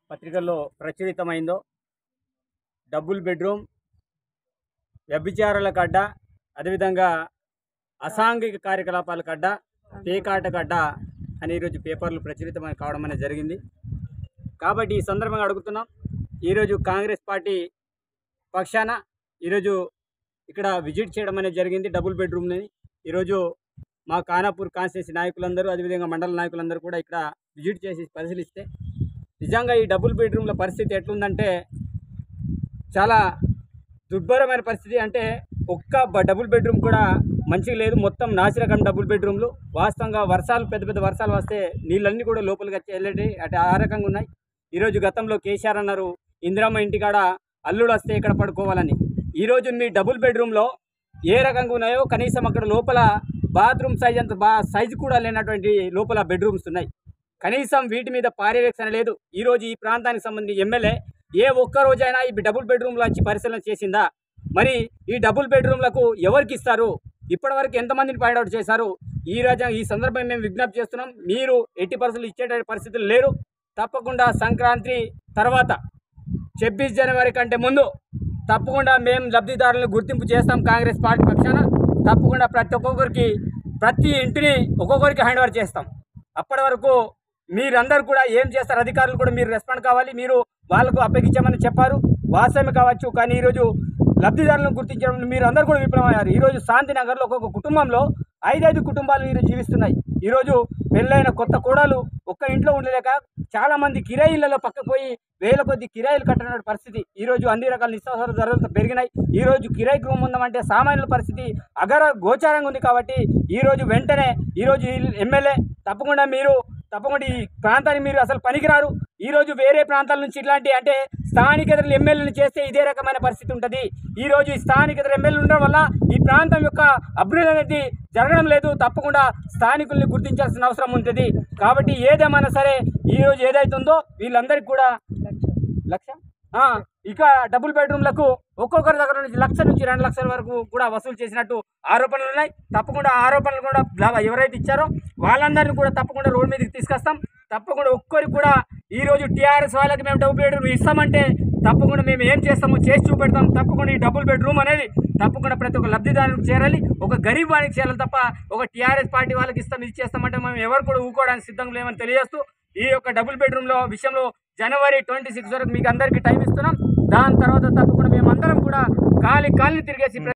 పత్రికల్లో ప్రచురితమైందో double bedroom వ్యభిచారాల కడ్డ అదేవిధంగా అసాంఘిక కార్యకలాపాల కడ్డ పేకాట కడ్డ అని ఈరోజు పేపర్లు ప్రచురితమై కావడం అనేది జరిగింది కాబట్టి ఈ సందర్భంగా అడుగుతున్నాం ఈరోజు కాంగ్రెస్ పార్టీ పక్షాన ఈరోజు ఇక్కడ విజిట్ చేయడం అనేది జరిగింది డబుల్ బెడ్రూమ్ని ఈరోజు మా ఖానాపూర్ కాన్స్టిట్యూన్సీ నాయకులందరూ అదేవిధంగా మండల నాయకులందరూ కూడా ఇక్కడ విజిట్ చేసి పరిశీలిస్తే నిజంగా ఈ డబుల్ బెడ్రూమ్ల పరిస్థితి ఎట్లుందంటే చాలా దుర్భరమైన పరిస్థితి అంటే ఒక్క బ- డబుల్ బెడ్రూమ్ కూడా మంచిగా లేదు మొత్తం నాసిరకం డబుల్ బెడ్రూమ్లు వాస్తవంగా వర్షాలు పెద్ద పెద్ద వర్షాలు వస్తే నీళ్ళన్నీ కూడా లోపలికి వచ్చి వెళ్ళేటి అటు ఆ రకంగా ఉన్నాయి ఈరోజు గతంలో కేసీఆర్ అన్నారు ఇందిరమ్మ ఇంటికాడ అల్లుడు వస్తే ఇక్కడ పడుకోవాలని ఈరోజు మీ డబుల్ బెడ్రూమ్లో ఏ రకంగా ఉన్నాయో కనీసం అక్కడ లోపల బాత్రూమ్ సైజ్ అంత బా సైజు కూడా లేనటువంటి లోపల బెడ్రూమ్స్ ఉన్నాయి కనీసం వీటి మీద పర్యవేక్షణ లేదు ఈరోజు ఈ ప్రాంతానికి సంబంధించి ఎమ్మెల్యే ఏ ఒక్క రోజైనా ఈ డబుల్ బెడ్రూమ్లో వచ్చి పరిశీలన చేసిందా మరి ఈ డబుల్ బెడ్రూమ్లకు ఎవరికి ఇస్తారు ఇప్పటివరకు ఎంతమందిని పాయింట్ అవుట్ చేశారు ఈ రోజు ఈ సందర్భంగా మేము విజ్ఞప్తి చేస్తున్నాం మీరు ఎట్టి పరిస్థితులు ఇచ్చే పరిస్థితులు లేరు తప్పకుండా సంక్రాంతి తర్వాత ఛబ్బీస్ జనవరి కంటే ముందు తప్పకుండా మేము లబ్ధిదారులను గుర్తింపు చేస్తాం కాంగ్రెస్ పార్టీ పక్షాన తప్పకుండా ప్రతి ఒక్కొక్కరికి ప్రతి ఇంటిని ఒక్కొక్కరికి హ్యాండ్ ఓవర్ చేస్తాం అప్పటి వరకు మీరందరూ కూడా ఏం చేస్తారు అధికారులు కూడా మీరు రెస్పాండ్ కావాలి మీరు వాళ్ళకు అప్పగించామని చెప్పారు వాస్తవమే కావచ్చు కానీ ఈరోజు లబ్ధిదారులను గుర్తించడం మీరు అందరూ కూడా విఫలమయ్యారు ఈరోజు శాంతినగర్లో ఒక్కొక్క కుటుంబంలో ఐదైదు కుటుంబాలు ఈరోజు జీవిస్తున్నాయి ఈరోజు పెళ్ళైన కొత్త కోడలు ఒక్క ఇంట్లో ఉండలేక చాలా మంది కిరాయి ఇళ్లలో పక్కకు పోయి వేల కొద్ది కిరాయిలు కట్టిన పరిస్థితి ఈ రోజు అన్ని రకాల నిత్యావసర ధరలు పెరిగినాయి ఈ రోజు కిరాయి గృహం ఉందామంటే సామాన్యుల పరిస్థితి అగర గోచారంగా ఉంది కాబట్టి ఈ రోజు వెంటనే ఈ రోజు ఈ ఎమ్మెల్యే తప్పకుండా మీరు తప్పకుండా ఈ ప్రాంతానికి మీరు అసలు పనికిరారు ఈ రోజు వేరే ప్రాంతాల నుంచి ఇట్లాంటి అంటే స్థానికేతరులు ఎమ్మెల్యేలు చేస్తే ఇదే రకమైన పరిస్థితి ఉంటుంది ఈ రోజు ఈ స్థానికేతర ఎమ్మెల్యేలు ఉండడం వల్ల ఈ ప్రాంతం యొక్క అభివృద్ధి అనేది జరగడం లేదు తప్పకుండా స్థానికుల్ని గుర్తించాల్సిన అవసరం ఉంటుంది కాబట్టి ఏదేమైనా సరే ఈ రోజు ఏదైతుందో వీళ్ళందరికీ కూడా లక్ష ఆ, ఇక డబుల్ బెడ్రూమ్లకు ఒక్కొక్కరి దగ్గర నుంచి లక్ష నుంచి రెండు లక్షల వరకు కూడా వసూలు చేసినట్టు ఆరోపణలు ఉన్నాయి తప్పకుండా ఆ ఆరోపణలు కూడా లా- ఎవరైతే ఇచ్చారో వాళ్ళందరినీ కూడా తప్పకుండా రోడ్డు మీదకి తీసుకొస్తాం తప్పకుండా ఒక్కరికి కూడా ఈ రోజు టీఆర్ఎస్ వాళ్ళకి మేము డబుల్ బెడ్రూమ్ ఇస్తామంటే తప్పకుండా మేము ఏం చేస్తామో చేసి చూపెడతాం తప్పకుండా ఈ డబుల్ బెడ్రూమ్ అనేది తప్పకుండా ప్రతి ఒక్క లబ్ధిదారునికి చేరాలి ఒక గరీబ్ వానికి చేరాలి తప్ప ఒక టీఆర్ఎస్ పార్టీ వాళ్ళకి ఇస్తాం ఇది చేస్తామంటే మేము ఎవరు కూడా ఊకోవడానికి సిద్ధంగా లేమని తెలియజేస్తూ ఈ యొక్క డబుల్ బెడ్రూమ్లో విషయంలో జనవరి ట్వంటీ సిక్స్ వరకు మీకు అందరికీ టైం ఇస్తున్నాం దాని తర్వాత తప్పకుండా మేమందరం కూడా కాలి కాలిని తిరిగేసి